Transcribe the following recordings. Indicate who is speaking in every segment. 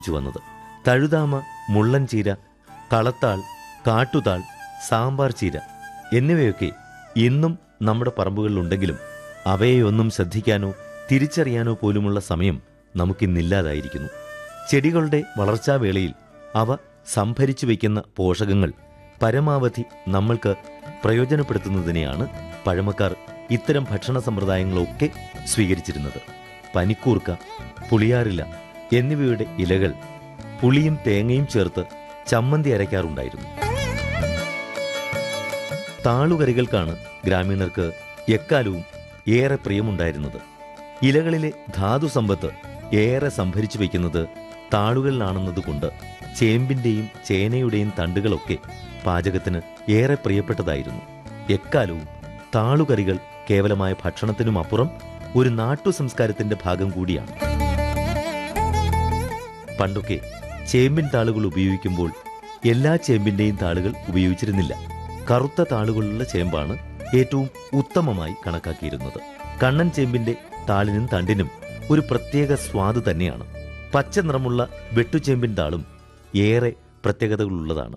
Speaker 1: ച്ചു വന്നത് തഴുതാമ മുള്ളൻ ചീര കളത്താൾ കാട്ടുതാൾ സാമ്പാർ ചീര എന്നിവയൊക്കെ ഇന്നും നമ്മുടെ പറമ്പുകളിലുണ്ടെങ്കിലും അവയെയൊന്നും ശ്രദ്ധിക്കാനോ തിരിച്ചറിയാനോ പോലുമുള്ള സമയം നമുക്കിന്നില്ലാതായിരിക്കുന്നു ചെടികളുടെ വളർച്ചാവേളയിൽ അവ സംഭരിച്ചു വയ്ക്കുന്ന പോഷകങ്ങൾ പരമാവധി നമ്മൾക്ക് പ്രയോജനപ്പെടുത്തുന്നതിനെയാണ് പഴമക്കാർ ഇത്തരം ഭക്ഷണ സമ്പ്രദായങ്ങളൊക്കെ സ്വീകരിച്ചിരുന്നത് പനിക്കൂർക്ക പുളിയാറില എന്നിവയുടെ ഇലകൾ പുളിയും തേങ്ങയും ചേർത്ത് ചമ്മന്തി അരയ്ക്കാറുണ്ടായിരുന്നു താളുകറികൾക്കാണ് ഗ്രാമീണർക്ക് എക്കാലവും ഏറെ പ്രിയമുണ്ടായിരുന്നത് ഇലകളിലെ ധാതു സമ്പത്ത് ഏറെ സംഭരിച്ചു വയ്ക്കുന്നത് താളുകളിലാണെന്നതുകൊണ്ട് ചേമ്പിന്റെയും ചേനയുടെയും തണ്ടുകളൊക്കെ പാചകത്തിന് ഏറെ പ്രിയപ്പെട്ടതായിരുന്നു എക്കാലവും താളുകറികൾ കേവലമായ ഭക്ഷണത്തിനും അപ്പുറം ഒരു നാട്ടു സംസ്കാരത്തിന്റെ ഭാഗം കൂടിയാണ് പണ്ടൊക്കെ ചേമ്പിൻ താളുകൾ ഉപയോഗിക്കുമ്പോൾ എല്ലാ ചേമ്പിന്റെയും താളുകൾ ഉപയോഗിച്ചിരുന്നില്ല കറുത്ത താളുകളുള്ള ചേമ്പാണ് ഏറ്റവും ഉത്തമമായി കണക്കാക്കിയിരുന്നത് കണ്ണൻ ചേമ്പിന്റെ താളിനും തണ്ടിനും ഒരു പ്രത്യേക സ്വാദ് തന്നെയാണ് പച്ച നിറമുള്ള വെട്ടുചേമ്പിൻ താളും ഏറെ പ്രത്യേകതകളുള്ളതാണ്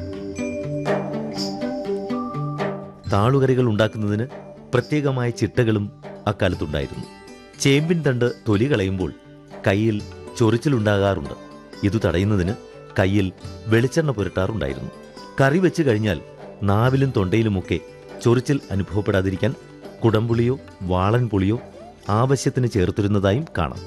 Speaker 1: താളുകറികൾ ഉണ്ടാക്കുന്നതിന് പ്രത്യേകമായ ചിട്ടകളും അക്കാലത്തുണ്ടായിരുന്നു ചേമ്പിൻ തണ്ട് തൊലി കളയുമ്പോൾ കയ്യിൽ ചൊറിച്ചിലുണ്ടാകാറുണ്ട് ഇതു തടയുന്നതിന് കയ്യിൽ വെളിച്ചെണ്ണ പുരട്ടാറുണ്ടായിരുന്നു കറി വെച്ച് കഴിഞ്ഞാൽ നാവിലും തൊണ്ടയിലുമൊക്കെ ചൊറിച്ചിൽ അനുഭവപ്പെടാതിരിക്കാൻ കുടംപുളിയോ വാളൻ പുളിയോ ആവശ്യത്തിന് ചേർത്തിരുന്നതായും കാണാം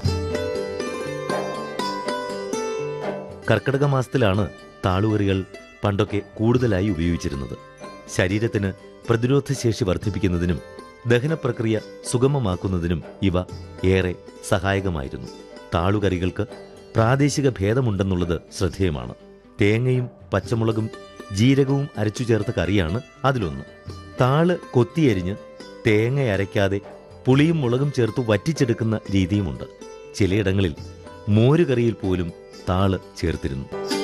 Speaker 1: കർക്കിടക മാസത്തിലാണ് താളുകറികൾ പണ്ടൊക്കെ കൂടുതലായി ഉപയോഗിച്ചിരുന്നത് ശരീരത്തിന് പ്രതിരോധശേഷി വർദ്ധിപ്പിക്കുന്നതിനും ദഹനപ്രക്രിയ സുഗമമാക്കുന്നതിനും ഇവ ഏറെ സഹായകമായിരുന്നു താളുകറികൾക്ക് പ്രാദേശിക ഭേദമുണ്ടെന്നുള്ളത് ശ്രദ്ധേയമാണ് തേങ്ങയും പച്ചമുളകും ജീരകവും അരച്ചു ചേർത്ത കറിയാണ് അതിലൊന്ന് താള് കൊത്തിയരിഞ്ഞ് തേങ്ങ അരയ്ക്കാതെ പുളിയും മുളകും ചേർത്ത് വറ്റിച്ചെടുക്കുന്ന രീതിയുമുണ്ട് ചിലയിടങ്ങളിൽ മോരുകറിയിൽ പോലും താള് ചേർത്തിരുന്നു